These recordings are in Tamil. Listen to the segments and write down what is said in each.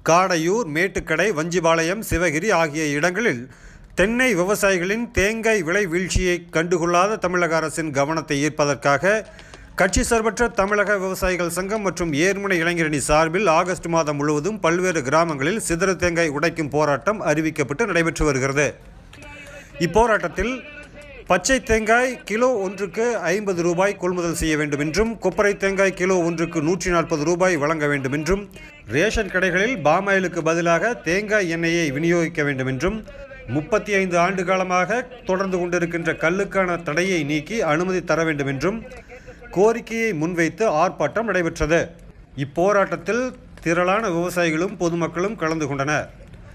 காடையூர் மேட்டுக்கடை வஞ்சிபாளையம் சிவகிரி ஆகிய இடங்களில் தென்னை விவசாயிகளின் தேங்காய் விலை வீழ்ச்சியை கண்டுகொள்ளாத தமிழக அரசின் கவனத்தை ஈர்ப்பதற்காக கட்சி சார்பற்ற தமிழக விவசாயிகள் சங்கம் மற்றும் ஏர்முனை இளைஞரணி சார்பில் ஆகஸ்ட் மாதம் முழுவதும் பல்வேறு கிராமங்களில் சிதறு தேங்காய் உடைக்கும் போராட்டம் அறிவிக்கப்பட்டு நடைபெற்று வருகிறது இப்போராட்டத்தில் பச்சை தேங்காய் கிலோ ஒன்றுக்கு ஐம்பது ரூபாய் கொள்முதல் செய்ய வேண்டும் என்றும் கொப்பரை தேங்காய் கிலோ ஒன்றுக்கு நூற்றி நாற்பது ரூபாய் வழங்க வேண்டும் என்றும் ரேஷன் கடைகளில் பாமாயிலுக்கு பதிலாக தேங்காய் எண்ணெயை விநியோகிக்க வேண்டும் என்றும் முப்பத்தி ஐந்து ஆண்டு காலமாக தொடர்ந்து கொண்டிருக்கின்ற கல்லுக்கான தடையை நீக்கி அனுமதி தர வேண்டும் என்றும் கோரிக்கையை முன்வைத்து ஆர்ப்பாட்டம் நடைபெற்றது இப்போராட்டத்தில் திரளான விவசாயிகளும் பொதுமக்களும் கலந்து கொண்டனர்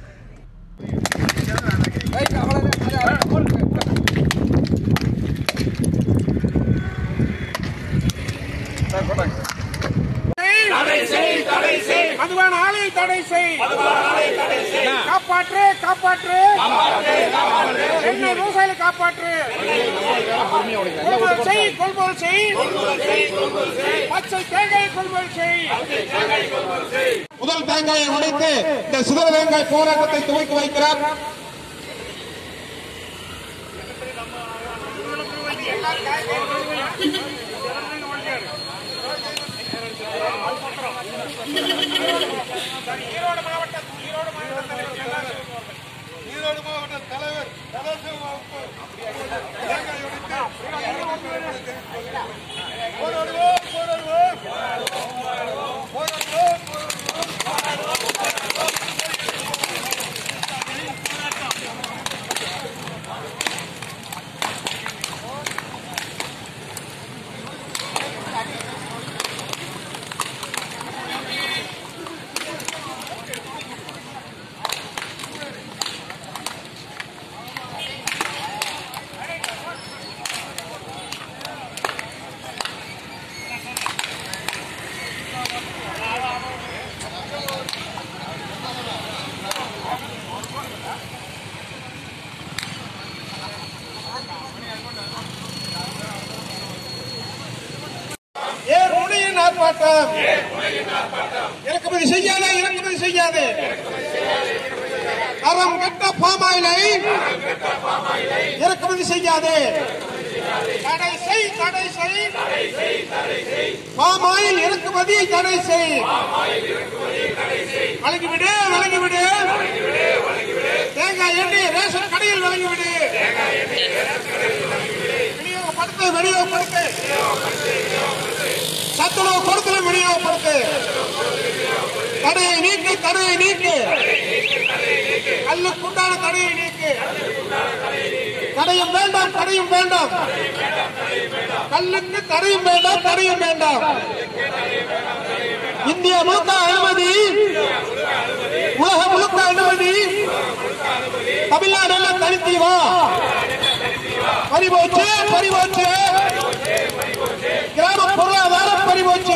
மதுபான ஆலை தடை செய் காப்பாற்று காப்பாற்று எண்ணெய் விவசாயிகளை காப்பாற்று கொள்முதல் செய் கொள்முதல் செய் பச்சை தேங்காய் கொள்முதல் செய் முதல் தேங்காயை உடைத்து இந்த சிதற தேங்காய் போராட்டத்தை துவக்கி வைக்கிறார் ஈரோடு மாவட்ட ஈரோடு மாவட்ட தலைவர் எல்லாரும் ஈரோடு மாவட்ட தலைவர் போராடுவோம் போராடுவோம் போராடுவோம் ஏர் முனையின் ஆர்ப்பாட்டம் இறக்குமதி செய்யாதே இறக்குமதி செய்யாதே தரம் கட்ட பாமாயிலை இறக்குமதி செய்யாதே தடை செய் தடை செய் பாமாயில் இறக்குமதி தடை செய் வழங்கிவிடு வழங்கிவிடு தேங்காய் எண்ணெய் ரேஷன் கடையில் வழங்கிவிடு விநியோகப்படுத்து விநியோகப்படுத்து சத்துணவு கொடுக்கல விநியோகப்படுத்து தடையை நீக்கு தடையை நீக்கு கல்லுக்குண்டான தடையை நீக்கு தடையும் வேண்டாம் தடையும் வேண்டாம் கல்லுக்கு தடையும் வேண்டாம் தடையும் வேண்டாம் இந்தியா முழுக்க அனுமதி உலகம் முழுக்க அனுமதி தமிழ்நாடு எல்லாம் தனித்தீவா பறிபோச்சு பறிபோச்சு கிராம பொருளாதாரம் பறிபோச்சு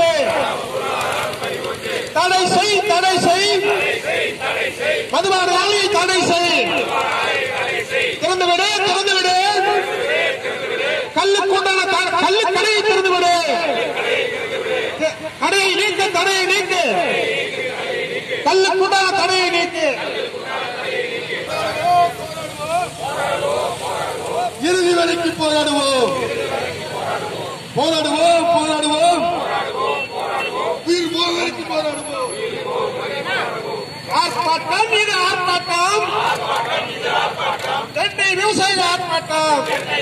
தடை செய் தடை செய் மதுபான ஆலையை தடை செய் திறந்து விடு திறந்து விடு கல்லுக்கு உண்டான த- கல்லு கடையை திறந்து விடு க- கடையை நீக்கு தடையை நீக்கு கல்லுக்கு உண்டான தடையை நீக்கு இறுதி வரைக்கு போராடுவோம் போராடுவோம் போராடுவோம் உயிர் போக வரைக்கும் போராடுவோம் ஆர்ப்பாட்டம் இது ஆர்ப்பாட்டம் தென்னை விவசாயிகள் ஆர்ப்பாட்டம்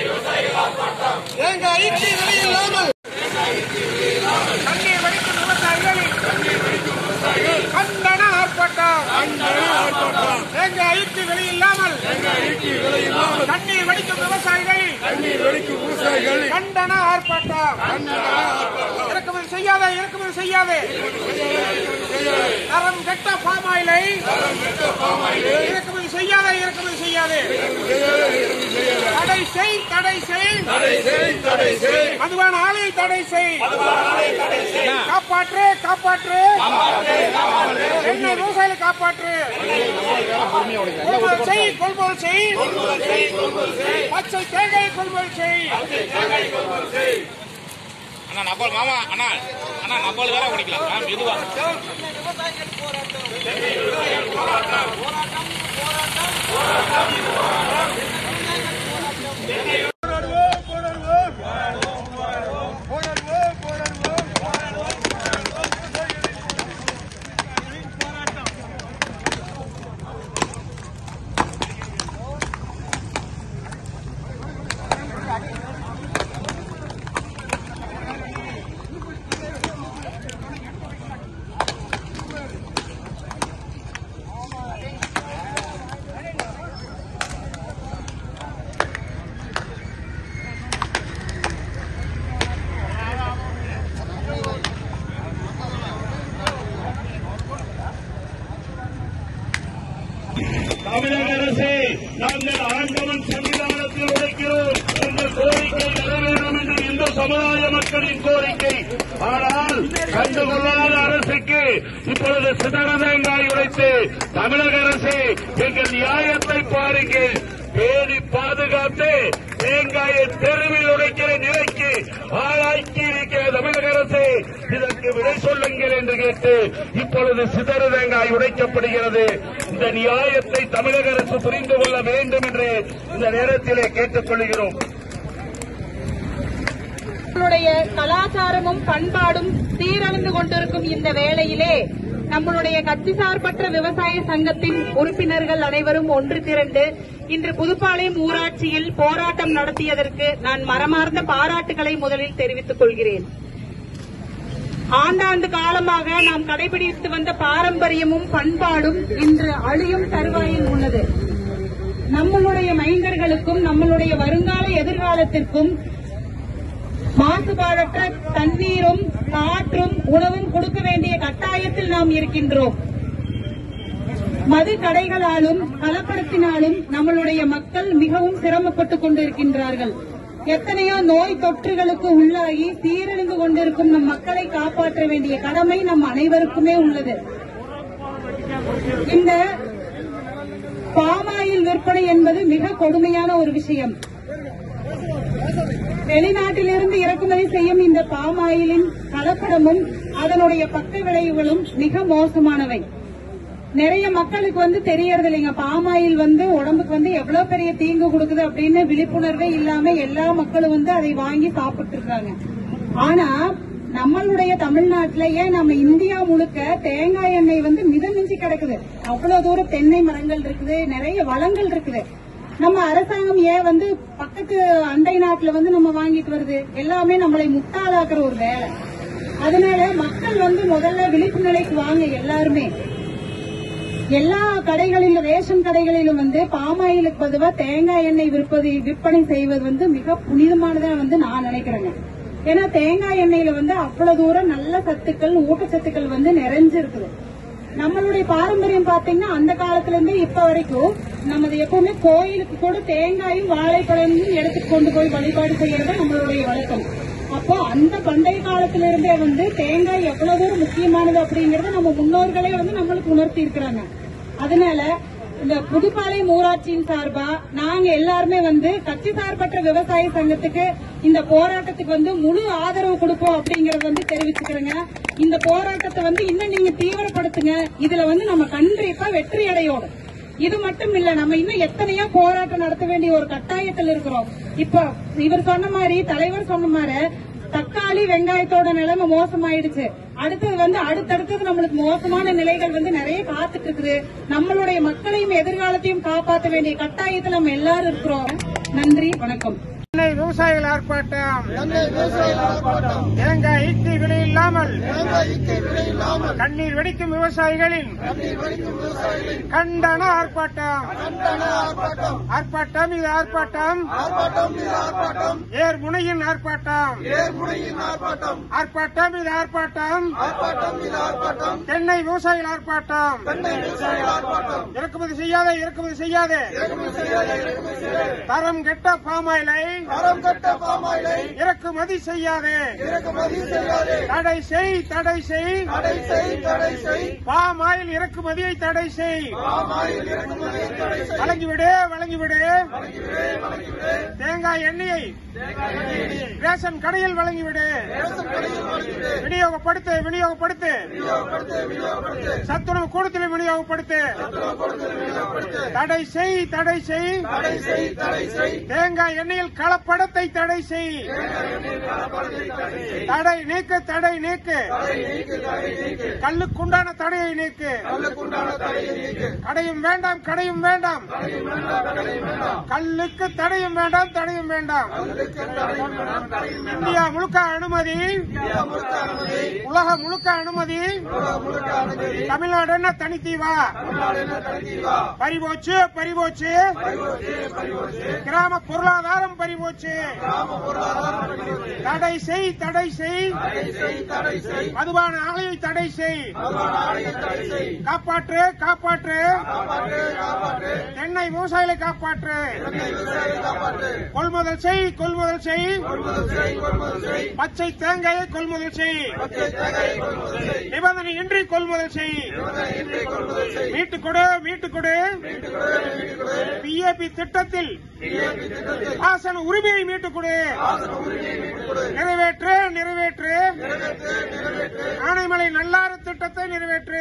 எங்க ஐக்கிய நிலை இல்லாமல் தண்ணீர் வடிக்கும் விவசாயிகள் கண்டன ஆர்ப்பாட்டம் எங்க ஐக்கு விலை இல்லாமல் தண்ணீர் வடிக்கும் விவசாயிகள் கண்டன ஆர்ப்பாட்டம் இறக்குமதி செய்யாதே இறக்குமதி செய்யாதே தரம் கெட்ட பாமாயிலை இறக்குமதி செய்யாதே இறக்குமதி செய்யாதே தடை செய் தடை செய் மதுபான ஆலையை தடை செய் காப்பாற்று காப்பாற்று எண்ணெய் விவசாயிகளை காப்பாற்று கொள்முதல் செய் கொள்முதல் செய் பச்சை தேங்காய் கொள்முதல் செய் அண்ணா நப்பால் மாமா அண்ணா அண்ணா நப்பால் வேற குடிக்கலாம் ஆ, மெதுவா தமிழக அரசே நாங்கள் ஆண்டவன் சன்னிதானத்தில் உழைக்கிறோம் எங்கள் கோரிக்கை நிறைவேறும் என்று இந்து சமுதாய மக்களின் கோரிக்கை ஆனால் கண்டுகொள்ளாத அரசுக்கு இப்பொழுது சிதறதேங்காய் உழைத்து தமிழக அரசே எங்கள் நியாயத்தை பாருங்கள் பேணி பாதுகாத்து தேங்காயை தெருவில் உடைக்கிற நிலைக்கு ஆளாக்கி இருக்கிற தமிழக அரசு இதற்கு விடை சொல்லுங்கள் என்று கேட்டு இப்பொழுது சிதறு தேங்காய் உடைக்கப்படுகிறது இந்த நியாயத்தை தமிழக அரசு புரிந்து கொள்ள வேண்டும் என்று இந்த நேரத்திலே கேட்டுக் கொள்கிறோம் நம்மளுடைய கலாச்சாரமும் பண்பாடும் சீரழிந்து கொண்டிருக்கும் இந்த வேளையிலே நம்மளுடைய கட்சி சார்பற்ற விவசாய சங்கத்தின் உறுப்பினர்கள் அனைவரும் ஒன்று திரண்டு இன்று புதுப்பாளையம் ஊராட்சியில் போராட்டம் நடத்தியதற்கு நான் மரமார்ந்த பாராட்டுகளை முதலில் தெரிவித்துக் கொள்கிறேன் ஆண்டாண்டு காலமாக நாம் கடைபிடித்து வந்த பாரம்பரியமும் பண்பாடும் இன்று அழியும் தருவாயில் உள்ளது நம்மளுடைய மைந்தர்களுக்கும் நம்மளுடைய வருங்கால எதிர்காலத்திற்கும் மாசுபாடற்ற தண்ணீரும் காற்றும் உணவும் கொடுக்க வேண்டிய கட்டாயத்தில் நாம் இருக்கின்றோம் மது கடைகளாலும் கலப்படத்தினாலும் நம்மளுடைய மக்கள் மிகவும் சிரமப்பட்டுக் கொண்டிருக்கின்றார்கள் எத்தனையோ நோய் தொற்றுகளுக்கு உள்ளாகி சீரழிந்து கொண்டிருக்கும் நம் மக்களை காப்பாற்ற வேண்டிய கடமை நம் அனைவருக்குமே உள்ளது இந்த பாமாயில் விற்பனை என்பது மிக கொடுமையான ஒரு விஷயம் வெளிநாட்டிலிருந்து இறக்குமதி செய்யும் இந்த பாமாயிலின் கலப்படமும் அதனுடைய பக்க விளைவுகளும் மிக மோசமானவை நிறைய மக்களுக்கு வந்து தெரியறது இல்லைங்க பாமாயில் வந்து உடம்புக்கு வந்து எவ்வளவு பெரிய தீங்கு கொடுக்குது அப்படின்னு விழிப்புணர்வே இல்லாம எல்லா மக்களும் வந்து அதை வாங்கி சாப்பிட்டு இருக்காங்க ஆனா நம்மளுடைய தமிழ்நாட்டுல ஏன் நம்ம இந்தியா முழுக்க தேங்காய் எண்ணெய் வந்து மிதமிஞ்சி கிடக்குது அவ்வளவு தூரம் தென்னை மரங்கள் இருக்குது நிறைய வளங்கள் இருக்குது நம்ம அரசாங்கம் ஏன் வந்து பக்கத்து அண்டை நாட்டுல வந்து நம்ம வாங்கிட்டு வருது எல்லாமே நம்மளை முட்டாளாக்குற ஒரு வேலை அதனால மக்கள் வந்து முதல்ல விழிப்பு நிலைக்கு வாங்க எல்லாருமே எல்லா கடைகளிலும் ரேஷன் கடைகளிலும் வந்து பாமாயிலுக்கு பதிவா தேங்காய் எண்ணெய் விற்பது விற்பனை செய்வது வந்து மிக புனிதமானதா வந்து நான் நினைக்கிறேங்க ஏன்னா தேங்காய் எண்ணெயில வந்து அவ்வளவு தூரம் நல்ல சத்துக்கள் ஊட்டச்சத்துக்கள் வந்து நிறைஞ்சு இருக்குது நம்மளுடைய பாரம்பரியம் பாத்தீங்கன்னா அந்த காலத்துல இருந்து இப்ப வரைக்கும் நமது எப்பவுமே கோயிலுக்கு கூட தேங்காயும் வாழைப்பழமும் எடுத்துட்டு கொண்டு போய் வழிபாடு செய்யறது நம்மளுடைய வழக்கம் அப்போ அந்த பண்டைய காலத்துல இருந்தே வந்து தேங்காய் எவ்வளவு தூரம் முக்கியமானது அப்படிங்கறத நம்ம முன்னோர்களே வந்து நம்மளுக்கு உணர்த்தி இருக்கிறாங்க அதனால இந்த புதுப்பாளையம் ஊராட்சியின் சார்பா நாங்க எல்லாருமே வந்து கட்சி சார்பற்ற விவசாய சங்கத்துக்கு இந்த போராட்டத்துக்கு வந்து முழு ஆதரவு கொடுப்போம் அப்படிங்கறத வந்து தெரிவிச்சுக்கிறேங்க இந்த போராட்டத்தை வந்து இன்னும் நீங்க தீவிரப்படுத்துங்க இதுல வந்து நம்ம கண்டிப்பா வெற்றி அடையோடும் இது மட்டும் இல்ல நம்ம இன்னும் எத்தனையோ போராட்டம் நடத்த வேண்டிய ஒரு கட்டாயத்தில் இருக்கிறோம் இப்ப இவர் சொன்ன மாதிரி தலைவர் சொன்ன மாதிரி தக்காளி வெங்காயத்தோட நிலைமை மோசமாயிடுச்சு அடுத்தது வந்து அடுத்தடுத்தது நம்மளுக்கு மோசமான நிலைகள் வந்து நிறைய காத்துட்டு இருக்குது நம்மளுடைய மக்களையும் எதிர்காலத்தையும் காப்பாற்ற வேண்டிய கட்டாயத்தில் நம்ம எல்லாரும் இருக்கிறோம் நன்றி வணக்கம் சென்னை விவசாயிகள் ஆர்ப்பாட்டம் தேங்காய் ஈட்டி விலை இல்லாமல் கண்ணீர் வெடிக்கும் விவசாயிகளின் கண்டன ஆர்ப்பாட்டம் ஆர்ப்பாட்டம் இது ஆர்ப்பாட்டம் ஏர் முனையின் ஆர்ப்பாட்டம் ஆர்ப்பாட்டம் இது ஆர்ப்பாட்டம் தென்னை விவசாயிகள் ஆர்ப்பாட்டம் இறக்குமதி செய்யாத இறக்குமதி செய்யாத தரம் கெட்ட பாமாயிலை இறக்குமதி செய்யாதே தடை செய் தடை செய் பாமாயில் இறக்குமதியை தடை செய் வழங்கிவிடு வழங்கிவிடு தேங்காய் எண்ணெயை ரேஷன் கடையில் வழங்கிவிடு விநியோகப்படுத்து விநியோகப்படுத்து சத்துணவு கூடத்தில் விநியோகப்படுத்து தடை செய் தடை செய் தேங்காய் எண்ணெயில் கலப்படத்தை தடை செய் தடை நீக்கு தடை நீக்கு கல்லுக்குண்டான தடையை நீக்கு கடையும் வேண்டாம் கடையும் வேண்டாம் கல்லுக்கு தடையும் வேண்டாம் தடையும் வேண்டாம் இந்தியா முழுக்க அனுமதி உலகம் முழுக்க அனுமதி தமிழ்நாடு என்ன தனித்தீவா பறிபோச்சு பறிபோச்சு கிராம பொருளாதாரம் பறிபோச்சு தடை செய் தடை செய் மதுபான ஆலையை தடை செய் காப்பாற்று காப்பாற்று தென்னை விவசாயிகளை காப்பாற்று கொள்முதல் செய் கொள்முதல் செய் பச்சை தேங்காயை கொள்முதல் செய் நிபந்தனை இன்றி கொள்முதல் செய் மீட்டு கொடு மீட்டு கொடு பிஏபி திட்டத்தில் ஆசன உரிமையை மீட்டுக் கொடு நிறைவேற்று நிறைவேற்று ஆனைமலை நல்லாறு திட்டத்தை நிறைவேற்று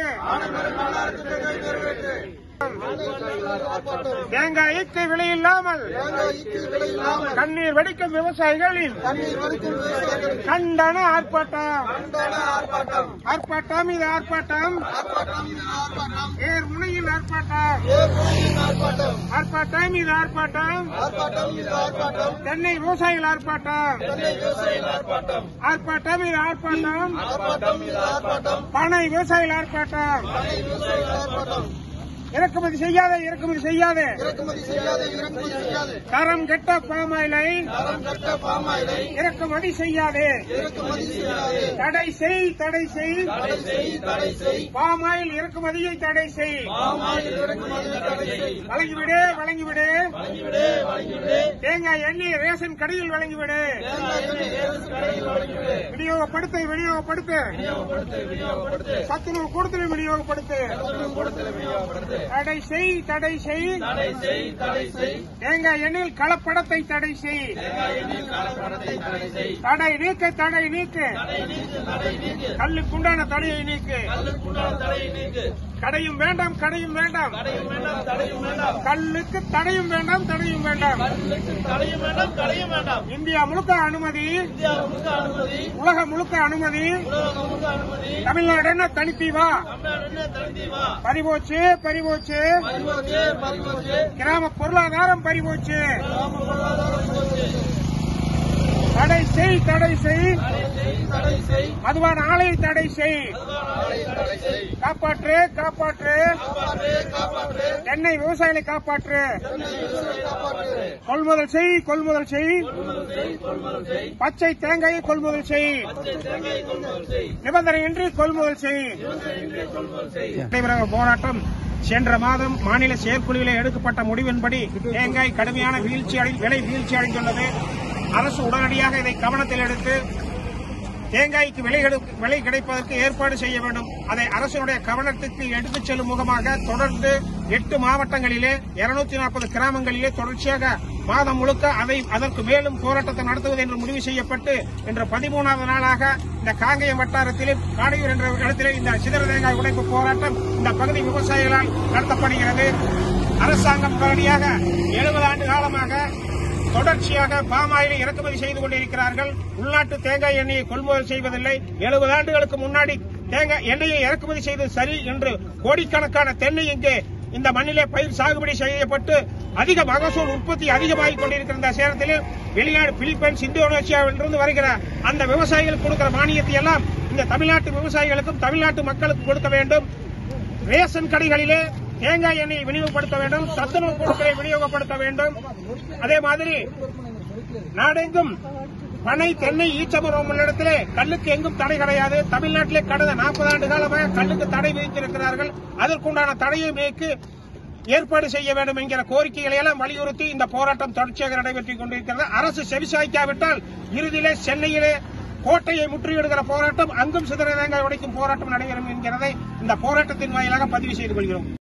தேங்காய்க்கு விலை இல்லாமல் கண்ணீர் வடிக்கும் விவசாயிகளின் கண்டன ஆர்ப்பாட்டம் ஆர்ப்பாட்டம் இது ஆர்ப்பாட்டம் ஏர் முனையில் ஆர்ப்பாட்டம் ஆர்ப்பாட்டம் இது ஆர்ப்பாட்டம் தென்னை விவசாயிகள் ஆர்ப்பாட்டம் ஆர்ப்பாட்டம் இது ஆர்ப்பாட்டம் பனை விவசாயிகள் ஆர்ப்பாட்டம் இறக்குமதி செய்யாத இறக்குமதி செய்யாத தரம் கெட்ட பாமாயிலை இறக்குமதி செய்யாதே தடை செய் தடை செய் பாமாயில் இறக்குமதியை தடை செய் வழங்கிவிடு வழங்கிவிடு தேங்காய் எண்ணெய் ரேஷன் கடையில் வழங்கிவிடு விநியோகப்படுத்து விநியோகப்படுத்து சத்துணவு கூடத்தில் விநியோகப்படுத்து தடை செய் தடை செய் தேங்காய் எண்ணெயில் கலப்படத்தை தடை செய் தடை நீக்கு தடை நீக்கு கல்லுக்குண்டான தடையை நீக்கு கடையும் வேண்டாம் கடையும் வேண்டாம் கல்லுக்கு தடையும் வேண்டாம் தடையும் வேண்டாம் இந்தியா முழுக்க அனுமதி உலகம் முழுக்க அனுமதி தமிழ்நாடு என்ன தனித்தீவா பறிபோச்சு பறிபோச்சு கிராம பொருளாதாரம் பறிபோச்சு தடை செய் தடை செய் மதுபான ஆலையை தடை செய் காப்பாற்று காப்பாற்று எண்ணெய் விவசாயிகளை காப்பாற்று கொள்முதல் செய் கொள்முதல் செய் பச்சை தேங்காயை கொள்முதல் செய் நிபந்தனையின்றி கொள்முதல் செய் நடைபெறும் போராட்டம் சென்ற மாதம் மாநில செயற்குழுவிலே எடுக்கப்பட்ட முடிவின்படி தேங்காய் கடுமையான வீழ்ச்சி அடை விலை வீழ்ச்சி அடைந்துள்ளது அரசு உடனடியாக இதை கவனத்தில் எடுத்து தேங்காய்க்கு விலை எடு- விலை கிடைப்பதற்கு ஏற்பாடு செய்ய வேண்டும் அதை அரசினுடைய கவனத்துக்கு எடுத்துச் செல்லும் முகமாக தொடர்ந்து எட்டு மாவட்டங்களிலே இருநூத்தி நாற்பது கிராமங்களிலே தொடர்ச்சியாக மாதம் முழுக்க அதை அதற்கு மேலும் போராட்டத்தை நடத்துவது என்று முடிவு செய்யப்பட்டு இன்று பதிமூணாவது நாளாக இந்த காங்கேயம் வட்டாரத்திலே காடையூர் என்ற இடத்திலே இந்த சிதற தேங்காய் உடைப்பு போராட்டம் இந்த பகுதி விவசாயிகளால் நடத்தப்படுகிறது அரசாங்கம் உடனடியாக எழுபது ஆண்டு காலமாக தொடர்ச்சியாக பாமாயிலை இறக்குமதி செய்து கொண்டிருக்கிறார்கள் உள்நாட்டு தேங்காய் எண்ணெயை கொள்முதல் செய்வதில்லை எழுபது ஆண்டுகளுக்கு முன்னாடி தேங்காய் எண்ணெயை இறக்குமதி செய்தது சரி என்று கோடிக்கணக்கான தென்னை இங்கே இந்த மண்ணிலே பயிர் சாகுபடி செய்யப்பட்டு அதிக மகசூல் உற்பத்தி அதிகமாகிக் கொண்டிருக்கிற இந்த நேரத்தில் வெளிநாடு பிலிப்பைன்ஸ் இந்தோனேசியாவிலிருந்து வருகிற அந்த விவசாயிகளுக்கு கொடுக்கிற மானியத்தை எல்லாம் இந்த தமிழ்நாட்டு விவசாயிகளுக்கும் தமிழ்நாட்டு மக்களுக்கும் கொடுக்க வேண்டும் ரேஷன் கடைகளிலே தேங்காய் எண்ணெயை விநியோகப்படுத்த வேண்டும் சத்துணவு பொருட்களை விநியோகப்படுத்த வேண்டும் அதே மாதிரி நாடெங்கும் பனை தென்னை ஈச்சமரம் உள்ள இடத்திலே கல்லுக்கு எங்கும் தடை கிடையாது தமிழ்நாட்டிலே கடந்த நாற்பது ஆண்டு காலமாக கல்லுக்கு தடை விதித்திருக்கிறார்கள் அதற்குண்டான தடையை நீக்கி ஏற்பாடு செய்ய வேண்டும் என்கிற கோரிக்கைகளை எல்லாம் வலியுறுத்தி இந்த போராட்டம் தொடர்ச்சியாக நடைபெற்றுக் கொண்டிருக்கிறது அரசு செவிசாய்க்காவிட்டால் இறுதியிலே சென்னையிலே கோட்டையை முற்றுகையிடுகிற போராட்டம் அங்கும் சிதற தேங்காய் உடைக்கும் போராட்டம் நடைபெறும் என்கிறதை இந்த போராட்டத்தின் வாயிலாக பதிவு செய்து கொள்கிறோம்